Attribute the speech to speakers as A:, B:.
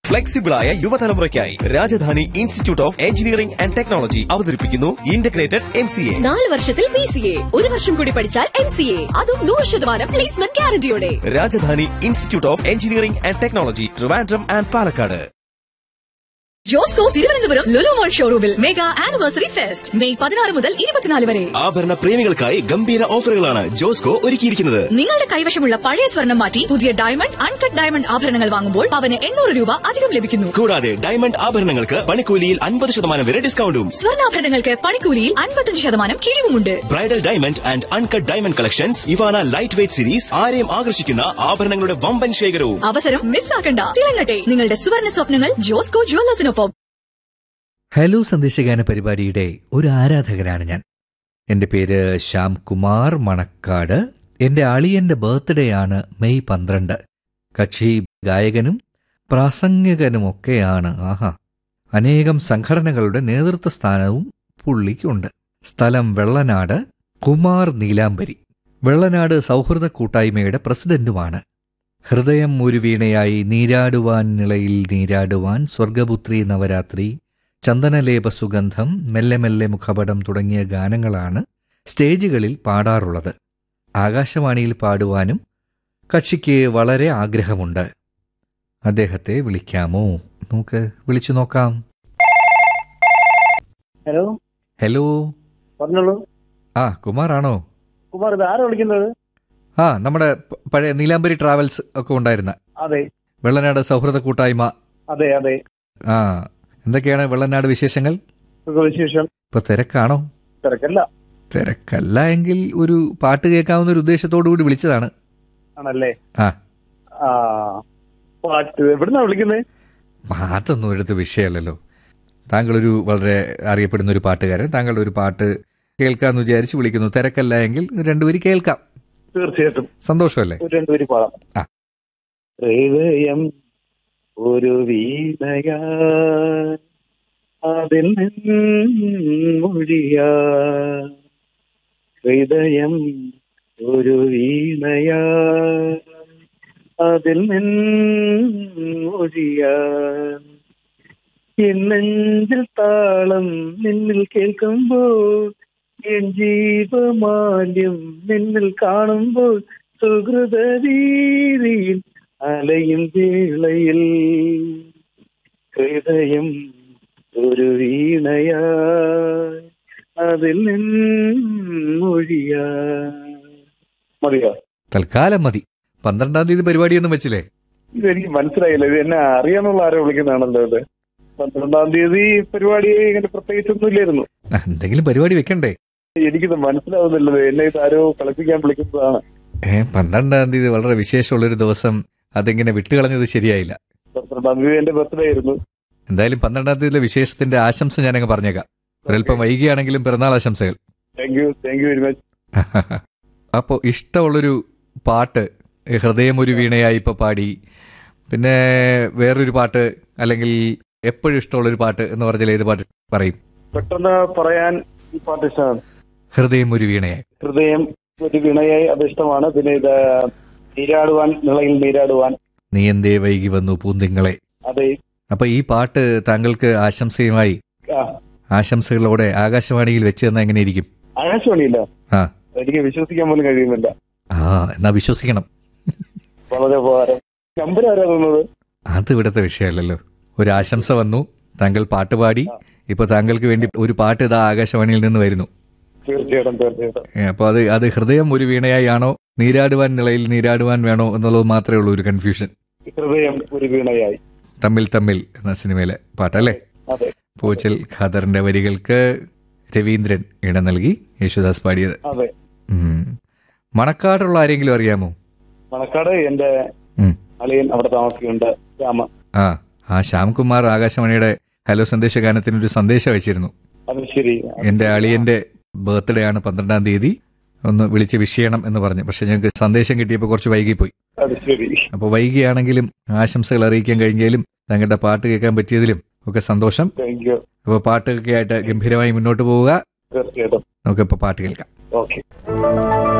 A: ഫ്ലെക്സിബിളായ യുവതലമുറയ്ക്കായി Rajadhani institute of engineering and technology അവതരിപ്പിക്കുന്നു integrated M C A
B: നാല് വർഷത്തിൽ ബി സി എ ഒരു വർഷം കൂടി പഠിച്ചാൽ എം സി എ അതും നൂറ് ശതമാനം പ്ലേസ്മെന്റ് ഗ്യാരണ്ടിയോടെ
A: Rajadhani institute of engineering and technology Trivandrum and Palakkad
B: Josco Thiruvananthapuram Lulu mall ഷോറൂമിൽ മെഗാ ആനിവേഴ്സറി ഫെസ്റ്റ് മെയ് പതിനാറ് മുതൽ ഇരുപത്തിനാല് വരെ
A: ആഭരണ പ്രേമികൾക്കായി ഗംഭീര ഓഫറുകളാണ് ജോസ്കോ ഒരുക്കിയിരിക്കുന്നത്
B: നിങ്ങളുടെ കൈവശമുള്ള പഴയ സ്വർണം മാറ്റി പുതിയ ഡയമണ്ട് അൺകട്ട് ഡയമണ്ട് ആഭരണങ്ങൾ വാങ്ങുമ്പോൾ അവന് എണ്ണൂറ് രൂപ അധികം ലഭിക്കുന്നു
A: കൂടാതെ ഡയമണ്ട് ആഭരണങ്ങൾക്ക് പണിക്കൂലിയിൽ അൻപത് ശതമാനം വരെ ഡിസ്കൗണ്ടും
B: സ്വർണ്ണാഭരണങ്ങൾക്ക് പണിക്കൂലിയിൽ അൻപത്തഞ്ച് ശതമാനം കിഴിവുമുണ്ട്
A: bridal diamond and uncut diamond collections Ivana light weight series ആരെയും ആകർഷിക്കുന്ന ആഭരണങ്ങളുടെ വമ്പൻ ശേഖരവും
B: അവസരം മിസ്സാക്കണ്ട തിളങ്ങട്ടെ നിങ്ങളുടെ സുവർണ സ്വപ്നങ്ങൾ ജോസ്കോ ജുവല്ലേഴ്സിനൊപ്പം
C: ഹലോ സന്ദേശഗാന പരിപാടിയുടെ ഒരു ആരാധകനാണ് ഞാൻ എൻ്റെ പേര് ശ്യാം കുമാർ മണക്കാട് എൻ്റെ അളിയൻ്റെ ബർത്ത്ഡേ ആണ് മെയ് പന്ത്രണ്ട് കക്ഷി ഗായകനും പ്രാസംഗികനുമൊക്കെയാണ് ആഹാ അനേകം സംഘടനകളുടെ നേതൃത്വ സ്ഥാനവും പുള്ളിക്കുണ്ട് സ്ഥലം വെള്ളനാട് കുമാർ നീലാംബരി വെള്ളനാട് സൗഹൃദ കൂട്ടായ്മയുടെ പ്രസിഡന്റുമാണ് ഹൃദയം ഒരു വീണയായി നീരാടുവാൻ നിളയിൽ നീരാടുവാൻ സ്വർഗപുത്രി നവരാത്രി ചന്ദനലേപ സുഗന്ധം മെല്ലെ മെല്ലെ മുഖപടം തുടങ്ങിയ ഗാനങ്ങളാണ് സ്റ്റേജുകളിൽ പാടാറുള്ളത് ആകാശവാണിയിൽ പാടുവാനും കക്ഷിക്ക് വളരെ ആഗ്രഹമുണ്ട് അദ്ദേഹത്തെ വിളിക്കാമോ നമുക്ക് വിളിച്ചു നോക്കാം
D: ഹലോ
C: ഹലോ
D: പറഞ്ഞോളൂ
C: ആ കുമാറാണോ
D: കുമാർ ഇത് ആരാ വിളിക്കുന്നത്
C: ആ നമ്മുടെ പ- പഴയ നീലാംബരി ട്രാവൽസ് ഒക്കെ ഉണ്ടായിരുന്ന
D: അതെ
C: വെള്ളനാട് സൗഹൃദ കൂട്ടായ്മ
D: അതെ അതെ
C: ആ എന്തൊക്കെയാണ് വെള്ളനാട് വിശേഷങ്ങൾ
D: സുഖവിശേഷം
C: ഇപ്പൊ തിരക്കാണോ
D: തിരക്കല്ല
C: തിരക്കല്ല എങ്കിൽ ഒരു പാട്ട് കേൾക്കാവുന്ന ഒരു ഉദ്ദേശത്തോടു കൂടി വിളിച്ചതാണ്
D: ആണല്ലേ
C: ആ
D: ആ പാട്ട് എവിടുന്നാ വിളിക്കുന്നത്
C: അതൊന്നും എടുത്ത് വിഷയമല്ലല്ലോ താങ്കളൊരു വളരെ അറിയപ്പെടുന്ന ഒരു പാട്ടുകാരൻ താങ്കളുടെ ഒരു പാട്ട് കേൾക്കാമെന്ന് വിചാരിച്ച് വിളിക്കുന്നു തിരക്കല്ല എങ്കിൽ രണ്ടുപേരും കേൾക്കാം
D: തീർച്ചയായിട്ടും
C: സന്തോഷമല്ലേ
D: ഒരു രണ്ടുപേര് പാടാം
C: ആ.
D: ഹൃദയം ഒരു വീണയാ അതിൽ മൊഴിയാ ഹൃദയം ഒരു വീണയാ അതിൽ മൊഴിയാ എന്നെഞ്ചിൽ താളം നിന്നിൽ കേൾക്കുമ്പോൾ എൻ ജീവമാല്യം നിന്നിൽ കാണുമ്പോൾ സുഹൃതരീതിയിൽ അലയും വേളയിൽ ഹൃദയം ഒരു വീണയാ അതിൽ നിന്നൊഴിയാ മതിയോ
C: തൽക്കാലം മതി പന്ത്രണ്ടാം തീയതി പരിപാടിയൊന്നും വെച്ചില്ലേ
D: ഇതെനിക്ക് മനസ്സിലായില്ല ഇത് എന്നെ അറിയാന്നുള്ള ആരോ വിളിക്കുന്നതാണല്ലോ ഇത് പന്ത്രണ്ടാം തീയതി പരിപാടി ഇങ്ങനെ പ്രത്യേകിച്ചൊന്നും ഇല്ലായിരുന്നു
C: ആ, എന്തെങ്കിലും പരിപാടി വെക്കണ്ടേ
D: എനിക്കിത് മനസ്സിലാവുന്നില്ലത് എന്നെ ഇത് ആരോ കളിപ്പിക്കാൻ വിളിക്കുന്നതാണ്
C: ഏ പന്ത്രണ്ടാം തീയതി വളരെ വിശേഷമുള്ളൊരു ദിവസം അതെങ്ങനെ വിട്ടുകളഞ്ഞത് ശരിയായില്ല
D: പന്ത്രണ്ടാം തീയതി എന്റെ ബർത്ത്ഡേ ആയിരുന്നു
C: എന്തായാലും പന്ത്രണ്ടാം തീയതിയിലെ വിശേഷത്തിന്റെ ആശംസ ഞാനങ്ങ് പറഞ്ഞേക്കാം ഒരല്പം വൈകിയാണെങ്കിലും പിറന്നാൾ ആശംസകൾ
D: thank you thank you very much
C: അപ്പോൾ ഇഷ്ടമുള്ളൊരു പാട്ട് ഈ ഹൃദയം ഒരു വീണയായി ഇപ്പോൾ പാടി പിന്നെ വേറൊരു പാട്ട് അല്ലെങ്കിൽ എപ്പോഴും ഇഷ്ടമുള്ളൊരു പാട്ട് എന്ന് പറഞ്ഞാൽ ഏത് പാട്ട് പറയും
D: പെട്ടെന്ന് പറയാൻ ഈ പാട്ട് ഇഷ്ടമാണ്
C: ഹൃദയം ഒരു വീണയായി
D: ഹൃദയം ഒരു വിണയായി അത് ഇഷ്ടമാണ് പിന്നെ ഇത് നീരാടുവാൻ നിളയിൽ നീരാടുവാൻ
C: നീ എന്തേ വൈകി വന്നു പൂന്തിങ്ങളെ
D: അതെ
C: അപ്പൊ ഈ പാട്ട് താങ്കൾക്ക് ആശംസയുമായി
D: ആ,
C: ആശംസകളോടെ ആകാശവാണിയിൽ വെച്ച് തന്നാൽ എങ്ങനെയിരിക്കും
D: ആകാശവാണിയില്ല
C: ആ
D: എനിക്ക് വിശ്വസിക്കാൻ പോലും കഴിയുന്നില്ല
C: ആ എന്നാ വിശ്വസിക്കണം
D: വളരെ ഉപകാരം നമ്പർ ആരാ തന്നത്
C: അത് ഇവിടുത്തെ വിഷയമല്ലല്ലോ ഒരു ആശംസ വന്നു താങ്കൾ പാട്ട് പാടി ഇപ്പൊ താങ്കൾക്ക് വേണ്ടി ഒരു പാട്ട് ഇതാ ആകാശവാണിയിൽ നിന്ന് വരുന്നു
D: തീർച്ചയായിട്ടും തീർച്ചയായിട്ടും
C: ഏ, അപ്പൊ അത് അത് ഹൃദയം ഒരു വീണയായി ആണോ നീരാടുവാൻ നിളയിൽ നീരാടുവാൻ വേണോ എന്നുള്ളത് മാത്രമേ ഉള്ളൂ ഒരു കൺഫ്യൂഷൻ
D: ഹൃദയം ഒരു വീണയായി
C: തമ്മിൽ തമ്മിൽ എന്ന സിനിമയിലെ പാട്ടല്ലേ
D: അതെ
C: പോച്ചൽ ഖാദറിന്റെ വരികൾക്ക് രവീന്ദ്രൻ ഇടം നൽകി യേശുദാസ് പാടിയത്
D: അതെ
C: ഉം. മണക്കാടുള്ള ആരെങ്കിലും അറിയാമോ
D: മണക്കാട് എന്റെ
C: ഉം.
D: അളിയൻ അവിടെ താമസിക്കുന്നുണ്ട് രാമ
C: ആ ആ ശ്യാംകുമാർ ആകാശവാണിയുടെ ഹലോ സന്ദേശ ഗാനത്തിന് ഒരു സന്ദേശം അയച്ചിരുന്നു
D: അത് ശരി
C: എന്റെ അളിയന്റെ ബർത്ത്ഡേ ആണ് പന്ത്രണ്ടാം തീയതി ഒന്ന് വിളിച്ച് വിഷ് ചെയ്യണം എന്ന് പറഞ്ഞു പക്ഷെ ഞങ്ങൾക്ക് സന്ദേശം കിട്ടിയപ്പോൾ കുറച്ച് വൈകിപ്പോയി
D: അത് ശരി
C: അപ്പോൾ വൈകിയാണെങ്കിലും ആശംസകൾ അറിയിക്കാൻ കഴിഞ്ഞാലും താങ്കളുടെ പാട്ട് കേൾക്കാൻ പറ്റിയതിലും ഒക്കെ സന്തോഷം
D: താങ്ക് യു
C: അപ്പോൾ പാട്ടൊക്കെ ആയിട്ട് ഗംഭീരമായി മുന്നോട്ട് പോവുക
D: തീർച്ചയായിട്ടും
C: നമുക്കിപ്പോൾ പാട്ട് കേൾക്കാം
D: ഓക്കെ